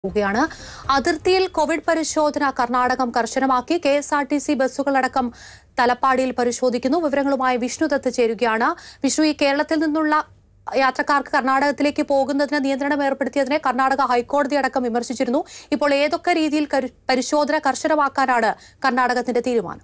ുകയാണ് അതിർത്തിയിൽ കോവിഡ് പരിശോധന കർണാടകം കർശനമാക്കി K S R T C ബസ്സുകളടക്കം തലപ്പാടിയിൽ പരിശോധിക്കുന്നു വിവരങ്ങളുമായി വിഷ്ണു ദത്ത് ചേരുകയാണ് വിഷ്ണു ഈ കേരളത്തിൽ നിന്നുള്ള യാത്രക്കാർക്ക് കർണാടകത്തിലേക്ക് പോകുന്നതിന് നിയന്ത്രണം ഏർപ്പെടുത്തിയതിനെ കർണാടക ഹൈക്കോടതി അടക്കം വിമർശിച്ചിരുന്നു ഇപ്പോൾ ഏതൊക്കെ രീതിയിൽ കരു- പരിശോധന കർശനമാക്കാനാണ് കർണാടകത്തിന്റെ തീരുമാനം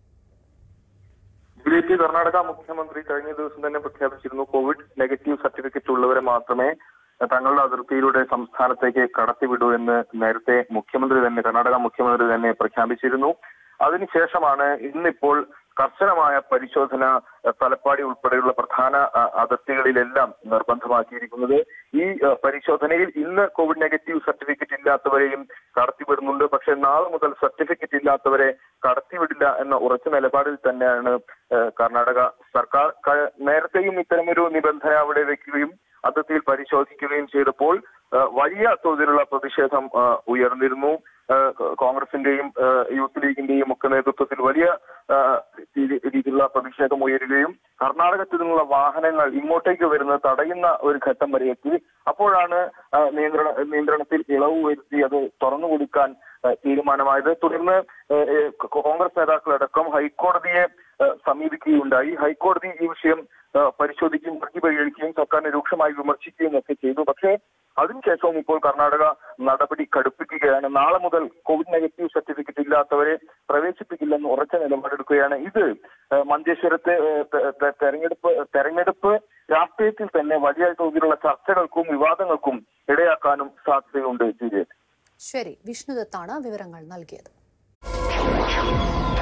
ബി ജെ പി കർണാടക മുഖ്യമന്ത്രി കഴിഞ്ഞ ദിവസം തന്നെ പ്രഖ്യാപിച്ചിരുന്നു കോവിഡ് നെഗറ്റീവ് സർട്ടിഫിക്കറ്റ് ഉള്ളവരെ മാത്രമേ തങ്ങളുടെ അതിർത്തിയിലൂടെ സംസ്ഥാനത്തേക്ക് കടത്തിവിടൂ എന്ന് നേരത്തെ മുഖ്യമന്ത്രി തന്നെ കർണാടക മുഖ്യമന്ത്രി തന്നെ പ്രഖ്യാപിച്ചിരുന്നു അതിനുശേഷമാണ് ഇന്നിപ്പോൾ കർശനമായ പരിശോധന അഹ്, തലപ്പാടി ഉൾപ്പെടെയുള്ള പ്രധാന അഹ്, അതിർത്തികളിലെല്ലാം നിർബന്ധമാക്കിയിരിക്കുന്നത് ഈ അഹ്, പരിശോധനയിൽ ഇന്ന് കോവിഡ് നെഗറ്റീവ് സർട്ടിഫിക്കറ്റ് ഇല്ലാത്തവരെയും കടത്തിവിടുന്നുണ്ട് പക്ഷേ നാളെ മുതൽ സർട്ടിഫിക്കറ്റ് ഇല്ലാത്തവരെ കടത്തിവിടില്ല എന്ന ഉറച്ച നിലപാടിൽ തന്നെയാണ് ഏഹ്, കർണാടക സർക്കാർ ക- നേരത്തെയും ഇത്തരമൊരു നിബന്ധന അവിടെ വെക്കുകയും അതിർത്തിയിൽ പരിശോധിക്കുകയും ചെയ്തപ്പോൾ ഏഹ്, വലിയ തോതിലുള്ള പ്രതിഷേധം ഏഹ്, ഉയർന്നിരുന്നു ഏഹ്, കോൺഗ്രസിന്റെയും ഏഹ്, യൂത്ത് ലീഗിന്റെയും ഒക്കെ നേതൃത്വത്തിൽ വലിയ ഏഹ്, രീതി- രീതിയിലുള്ള പ്രതിഷേധം ഉയരുകയും കർണാടകത്തിൽ നിന്നുള്ള വാഹനങ്ങൾ ഇങ്ങോട്ടേക്ക് വരുന്നത് തടയുന്ന ഒരു ഘട്ടം വരെ എത്തി അപ്പോഴാണ് ഏഹ്, നിയന്ത്രണ നിയന്ത്രണത്തിൽ ഇളവ് വരുത്തി അത് തുറന്നു കൊടുക്കാൻ ഏഹ്, തീരുമാനമായത് തുടർന്ന് ഏഹ്, ഏഹ്, കോൺഗ്രസ് നേതാക്കളടക്കം ഹൈക്കോടതിയെ ഏഹ്, സമീപിക്കുകയുണ്ടായി ഹൈക്കോടതി ഈ വിഷയം ഏഹ്, പരിശോധിക്കുകയും ഹർജി പരിഗണിക്കുകയും സർക്കാരിനെ രൂക്ഷമായി വിമർശിക്കുകയും ഒക്കെ ചെയ്തു പക്ഷേ അതിനുശേഷവും ഇപ്പോൾ കർണാടക നടപടി കടുപ്പിക്കുകയാണ് നാളെ മുതൽ കോവിഡ് നെഗറ്റീവ് സർട്ടിഫിക്കറ്റ് ഇല്ലാത്തവരെ പ്രവേശിപ്പിക്കില്ലെന്ന് ഉറച്ച നിലപാടെടുക്കുകയാണ് ഇത് ഏഹ്, മഞ്ചേശ്വരത്തെ ഏഹ്, തെ- തെ- തെരഞ്ഞെടുപ്പ് തെരഞ്ഞെടുപ്പ് രാഷ്ട്രീയത്തിൽ തന്നെ വലിയ തോതിലുള്ള ചർച്ചകൾക്കും വിവാദങ്ങൾക്കും ഇടയാക്കാനും സാധ്യതയുണ്ട് ജിജെ ശരി വിഷ്ണുദത്താണ് വിവരങ്ങൾ നൽകിയത്